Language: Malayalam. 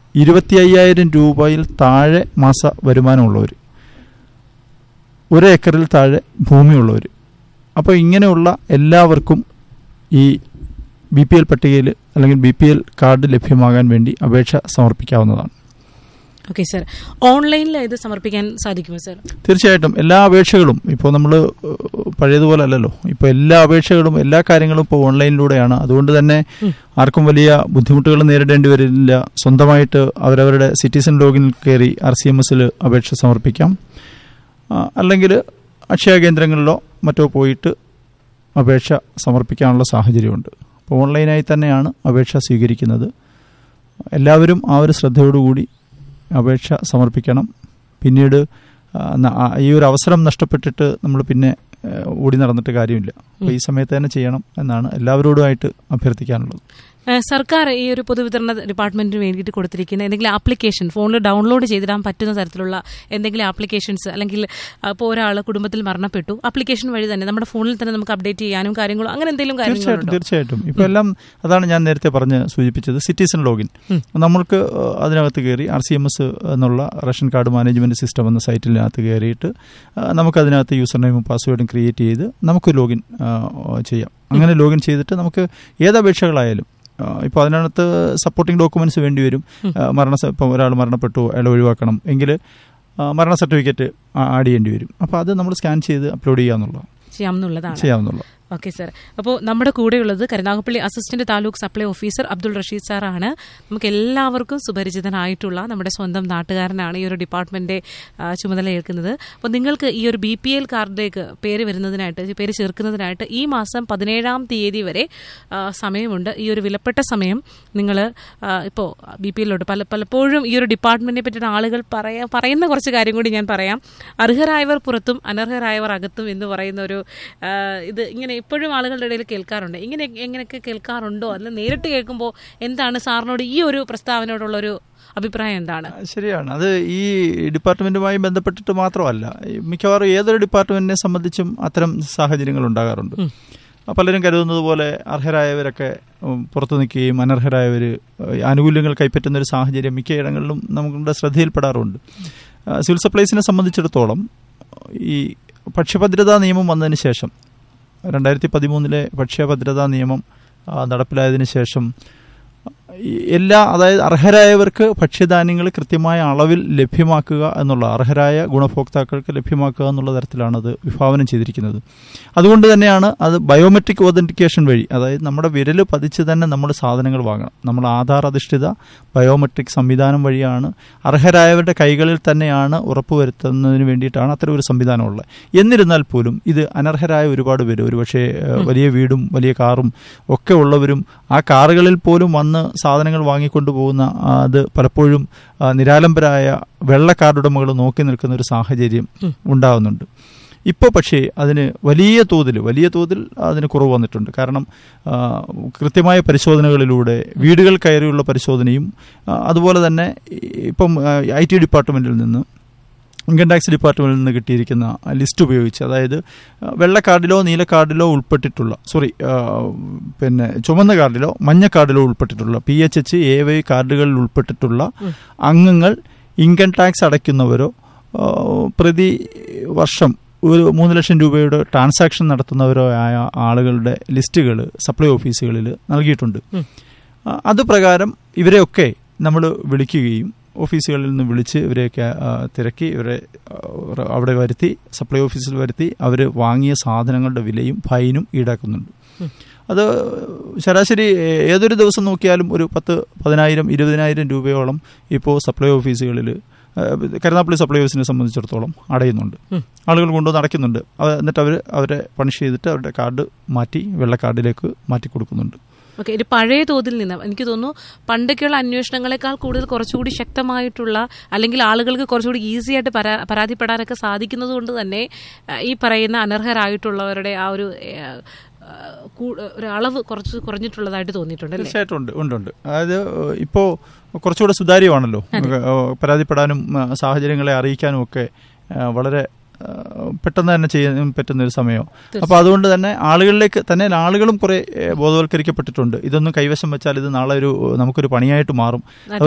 ഇരുപത്തി അയ്യായിരം രൂപയിൽ താഴെ മാസ വരുമാനമുള്ളവർ ഒരു ഏക്കറിൽ താഴെ ഭൂമിയുള്ളവർ അപ്പോൾ ഇങ്ങനെയുള്ള എല്ലാവർക്കും ഈ ബി പി എൽ പട്ടികയിൽ അല്ലെങ്കിൽ ബി പി എൽ കാർഡ് ലഭ്യമാകാൻ വേണ്ടി അപേക്ഷ സമർപ്പിക്കാവുന്നതാണ് ഓക്കെ സർ ഓൺലൈനിൽ ഇത് സമർപ്പിക്കാൻ സാധിക്കുമോ സർ തീർച്ചയായിട്ടും എല്ലാ അപേക്ഷകളും ഇപ്പോൾ നമ്മൾ പഴയതുപോലെ അല്ലല്ലോ ഇപ്പോൾ എല്ലാ അപേക്ഷകളും എല്ലാ കാര്യങ്ങളും ഇപ്പോൾ ഓൺലൈനിലൂടെയാണ് അതുകൊണ്ട് തന്നെ ഉം. ആർക്കും വലിയ ബുദ്ധിമുട്ടുകൾ നേരിടേണ്ടി വരില്ല സ്വന്തമായിട്ട് അവരവരുടെ സിറ്റിസൺ ലോഗിനിൽ കയറി ആർ സി എം എസിൽ അപേക്ഷ സമർപ്പിക്കാം ആ, അല്ലെങ്കിൽ അക്ഷയ കേന്ദ്രങ്ങളിലോ മറ്റോ പോയിട്ട് അപേക്ഷ സമർപ്പിക്കാനുള്ള സാഹചര്യമുണ്ട് അപ്പോൾ ഓൺലൈനായി തന്നെയാണ് അപേക്ഷ സ്വീകരിക്കുന്നത് എല്ലാവരും ആ ഒരു ശ്രദ്ധയോടുകൂടി അപേക്ഷ സമർപ്പിക്കണം പിന്നീട് ആ, ന- ആ, ഈ ഒരു അവസരം നഷ്ടപ്പെട്ടിട്ട് നമ്മൾ പിന്നെ ആ, ഓടി നടന്നിട്ട് കാര്യമില്ല അപ്പോൾ ഈ സമയത്ത് തന്നെ ചെയ്യണം എന്നാണ് എല്ലാവരോടുമായിട്ട് അഭ്യർത്ഥിക്കാനുള്ളത് ഏഹ് സർക്കാർ ഈ ഒരു പൊതുവിതരണ ഡിപ്പാർട്ട്മെന്റിന് വേണ്ടിയിട്ട് കൊടുത്തിരിക്കുന്ന എന്തെങ്കിലും ആപ്ലിക്കേഷൻ ഫോണിൽ ഡൗൺലോഡ് ചെയ്തിടാൻ പറ്റുന്ന തരത്തിലുള്ള എന്തെങ്കിലും ആപ്ലിക്കേഷൻസ് അല്ലെങ്കിൽ ഇപ്പോൾ ഒരാൾ കുടുംബത്തിൽ മരണപ്പെട്ടു ആപ്ലിക്കേഷൻ വഴി തന്നെ നമ്മുടെ ഫോണിൽ തന്നെ നമുക്ക് അപ്ഡേറ്റ് ചെയ്യാനും കാര്യങ്ങളും അങ്ങനെ എന്തെങ്കിലും തീർച്ചയായിട്ടും കാര്യങ്ങളുണ്ടോ തീർച്ചയായിട്ടും ഇപ്പൊ എല്ലാം അതാണ് ഞാൻ നേരത്തെ പറഞ്ഞ് സൂചിപ്പിച്ചത് സിറ്റിസൺ ലോഗിൻ ഉം. നമ്മൾക്ക് ഏഹ്, അതിനകത്ത് കയറി ആർ സി എം എസ് എന്നുള്ള റേഷൻ കാർഡ് മാനേജ്മെന്റ് സിസ്റ്റം എന്ന സൈറ്റിനകത്ത് കയറിയിട്ട് ഏഹ്, നമുക്ക് അതിനകത്ത് യൂസർ നെയിമും പാസ്വേഡും ക്രിയേറ്റ് ചെയ്ത് നമുക്ക് ലോഗിൻ ഏഹ്, ചെയ്യാം അങ്ങനെ ലോഗിൻ ചെയ്തിട്ട് നമുക്ക് ഏത് അപേക്ഷകളായാലും ഇപ്പോൾ അതിനകത്ത് സപ്പോർട്ടിംഗ് ഡോക്യുമെന്റ്സ് വേണ്ടി വരും ഉം. ഏഹ്, മരണ ഇപ്പോൾ ഒരാൾ മരണപ്പെട്ടു അയാളെ ഒഴിവാക്കണം എങ്കിൽ മരണ സർട്ടിഫിക്കറ്റ് ആഡ് ചെയ്യേണ്ടി വരും അപ്പോൾ അത് നമ്മൾ സ്കാൻ ചെയ്ത് അപ്ലോഡ് ചെയ്യാമെന്നുള്ളതാണ് ചെയ്യാമെന്നുള്ളതാണ് ചെയ്യാവുന്നുള്ളൂ ഓക്കെ സർ അപ്പോൾ നമ്മുടെ കൂടെയുള്ളത് Karunagappally assistant taluk supply officer Abdul Rasheed സാറാണ് നമുക്ക് എല്ലാവർക്കും സുപരിചിതനായിട്ടുള്ള നമ്മുടെ സ്വന്തം നാട്ടുകാരനാണ് ഈ ഒരു ഡിപ്പാർട്ട്മെന്റ് ചുമതല ഏൽക്കുന്നത് അപ്പോൾ നിങ്ങൾക്ക് ഈ ഒരു ബി പി എൽ കാർഡിലേക്ക് പേര് വരുന്നതിനായിട്ട് ഈ പേര് ചേർക്കുന്നതിനായിട്ട് ഈ മാസം പതിനേഴാം തീയതി വരെ ആ, സമയമുണ്ട് ഈ ഒരു വിലപ്പെട്ട സമയം നിങ്ങൾ ഇപ്പോൾ ബി പി എല്ലോട്ട് പല പലപ്പോഴും ഈ ഒരു ഡിപ്പാർട്ട്മെന്റിനെ പറ്റിയിട്ട് ആളുകൾ പറയാ പറയുന്ന കുറച്ച് കാര്യം കൂടി ഞാൻ പറയാം അർഹരായവർ പുറത്തും അനർഹരായവർ അകത്തും എന്ന് പറയുന്ന ഒരു ആ, ഇത് ഇങ്ങനെ ഇപ്പോഴും ആളുകളുടെ ഇടയിൽ കേൾക്കാറുണ്ട് ഇങ്ങനെ എങ്ങനെയൊക്കെ കേൾക്കാറുണ്ടോ അല്ല നേരിട്ട് കേൾക്കുമ്പോൾ എന്താണ് സാറിനോട് ഈ ഒരു പ്രസ്താവനയോടുള്ള ഒരു അഭിപ്രായം എന്താണ് ശരിയാണ് അത് ഈ ഡിപ്പാർട്ട്മെന്റുമായി ബന്ധപ്പെട്ടിട്ട് മാത്രമല്ല ഈ മിക്കവാറും ഏതൊരു ഡിപ്പാർട്ട്മെന്റിനെ സംബന്ധിച്ചും അത്തരം സാഹചര്യങ്ങൾ ഉണ്ടാകാറുണ്ട് ഉം. പലരും കരുതുന്നത് പോലെ അർഹരായവരൊക്കെ ഉം, പുറത്തു നിൽക്കുകയും അനർഹരായവർ ആനുകൂല്യങ്ങൾ കൈപ്പറ്റുന്ന ഒരു സാഹചര്യം മിക്കയിടങ്ങളിലും നമ്മുടെ ശ്രദ്ധയിൽപ്പെടാറുണ്ട് ആ, സിവിൽ സപ്ലൈസിനെ സംബന്ധിച്ചിടത്തോളം ഈ ഭക്ഷ്യഭദ്രതാ നിയമം വന്നതിന് ശേഷം രണ്ടായിരത്തി പതിമൂന്നിലെ ഭക്ഷ്യഭദ്രതാ നിയമം ആ, നടപ്പിലായതിനു ശേഷം ഈ എല്ലാ അതായത് അർഹരായവർക്ക് ഭക്ഷ്യധാന്യങ്ങൾ കൃത്യമായ അളവിൽ ലഭ്യമാക്കുക എന്നുള്ള അർഹരായ ഗുണഭോക്താക്കൾക്ക് ലഭ്യമാക്കുക എന്നുള്ള തരത്തിലാണ് അത് വിഭാവനം ചെയ്തിരിക്കുന്നത് അതുകൊണ്ട് തന്നെയാണ് അത് ബയോമെട്രിക് ഒതന്റിക്കേഷൻ വഴി അതായത് നമ്മുടെ വിരൽ പതിച്ച് തന്നെ നമ്മൾ സാധനങ്ങൾ വാങ്ങണം നമ്മൾ ആധാർ അധിഷ്ഠിത ബയോമെട്രിക് സംവിധാനം വഴിയാണ് അർഹരായവരുടെ കൈകളിൽ തന്നെയാണ് ഉറപ്പുവരുത്തുന്നതിന് വേണ്ടിയിട്ടാണ് അത്തരം ഒരു സംവിധാനമുള്ളത് എന്നിരുന്നാൽ പോലും ഇത് അനർഹരായ ഒരുപാട് പേര് ഒരുപക്ഷെ ഏഹ്, വലിയ വീടും വലിയ കാറും ഒക്കെ ഉള്ളവരും ആ കാറുകളിൽ പോലും വന്ന് സാധനങ്ങൾ വാങ്ങിക്കൊണ്ടു പോകുന്ന ആ, അത് പലപ്പോഴും ആ, നിരാലംബരായ വെള്ള കാർഡുടമകൾ നോക്കി നിൽക്കുന്ന ഒരു സാഹചര്യം ഉം. ഉണ്ടാകുന്നുണ്ട് ഇപ്പോൾ പക്ഷേ അതിന് വലിയ തോതിൽ വലിയ തോതിൽ അതിന് കുറവ് വന്നിട്ടുണ്ട് കാരണം ആ, കൃത്യമായ പരിശോധനകളിലൂടെ വീടുകൾ കയറിയുള്ള പരിശോധനയും ആ, അതുപോലെ തന്നെ ഇപ്പം ഐ ടി ഡിപ്പാർട്ട്മെന്റിൽ നിന്ന് ഇൻകം ടാക്സ് ഡിപ്പാർട്ട്മെന്റിൽ നിന്ന് കിട്ടിയിരിക്കുന്ന ലിസ്റ്റ് ഉപയോഗിച്ച് അതായത് ആ, വെള്ള കാർഡിലോ നീല കാർഡിലോ ഉൾപ്പെട്ടിട്ടുള്ള സോറി ആ, പിന്നെ ചുമന്ന കാർഡിലോ മഞ്ഞ കാർഡിലോ ഉൾപ്പെട്ടിട്ടുള്ള P H H A Y കാർഡുകളിൽ ഉൾപ്പെട്ടിട്ടുള്ള ഉം. അംഗങ്ങൾ ഇൻകം ടാക്സ് അടയ്ക്കുന്നവരോ ആ, പ്രതി വർഷം ഒരു മൂന്ന് ലക്ഷം രൂപയുടെ ട്രാൻസാക്ഷൻ നടത്തുന്നവരോ ആയ ആളുകളുടെ ലിസ്റ്റുകൾ സപ്ലൈ ഓഫീസുകളിൽ നൽകിയിട്ടുണ്ട് ഉം. ആ, അത് പ്രകാരം ഇവരെയൊക്കെ നമ്മൾ വിളിക്കുകയും ഓഫീസുകളിൽ നിന്ന് വിളിച്ച് ഇവരെയൊക്കെ ആ, തിരക്കി ഇവരെ ആ, അവിടെ വരുത്തി സപ്ലൈ ഓഫീസിൽ വരുത്തി അവർ വാങ്ങിയ സാധനങ്ങളുടെ വിലയും ഫൈനും ഈടാക്കുന്നുണ്ട് ഉം. അത് ശരാശരി ഏ- ഏതൊരു ദിവസം നോക്കിയാലും ഒരു പത്ത് പതിനായിരം ഇരുപതിനായിരം രൂപയോളം ഇപ്പോൾ സപ്ലൈ ഓഫീസുകളിൽ കരുനാപ്പള്ളി സപ്ലൈ ഓഫീസിനെ സംബന്ധിച്ചിടത്തോളം അടയുന്നുണ്ട് ഉം. ആളുകൾ കൊണ്ടുവന്ന് അടയ്ക്കുന്നുണ്ട് അവ- എന്നിട്ട് അവർ അവരെ പണിഷ് ചെയ്തിട്ട് അവരുടെ കാർഡ് മാറ്റി വെള്ള കാർഡിലേക്ക് മാറ്റി കൊടുക്കുന്നുണ്ട് ഓക്കെ ഒരു പഴയ തോതിൽ നിന്ന് എനിക്ക് തോന്നുന്നു പണ്ടൊക്കെയുള്ള അന്വേഷണങ്ങളെക്കാൾ കൂടുതൽ കുറച്ചുകൂടി ശക്തമായിട്ടുള്ള അല്ലെങ്കിൽ ആളുകൾക്ക് കുറച്ചുകൂടി ഈസി ആയിട്ട് പരാ- പരാതിപ്പെടാനൊക്കെ സാധിക്കുന്നത് കൊണ്ട് തന്നെ ആ, ഈ പറയുന്ന അനർഹരായിട്ടുള്ളവരുടെ ആ ഒരു ആ, ആ, കൂ- ഒരു അളവ് കുറച്ച് കുറഞ്ഞിട്ടുള്ളതായിട്ട് തോന്നിയിട്ടുണ്ട് അല്ലേ തീർച്ചയായിട്ടും ഉണ്ട് ഉണ്ട് ഉണ്ട് അതായത് ഇപ്പോൾ കുറച്ചുകൂടെ സുതാര്യമാണല്ലോ ഏഹ് പരാതിപ്പെടാനും ആ, സാഹചര്യങ്ങളെ അറിയിക്കാനും ഒക്കെ ആ, വളരെ ആ, പെട്ടെന്ന് തന്നെ ചെയ്യാൻ പറ്റുന്ന ഒരു സമയം അപ്പോൾ അതുകൊണ്ട് തന്നെ ആളുകളിലേക്ക് തന്നെ ആളുകളും കുറെ ഏഹ്, ബോധവൽക്കരിക്കപ്പെട്ടിട്ടുണ്ട് ഇതൊന്നും കൈവശം വെച്ചാൽ ഇത് നാളെ ഒരു നമുക്കൊരു പണിയായിട്ട് മാറും അതെ.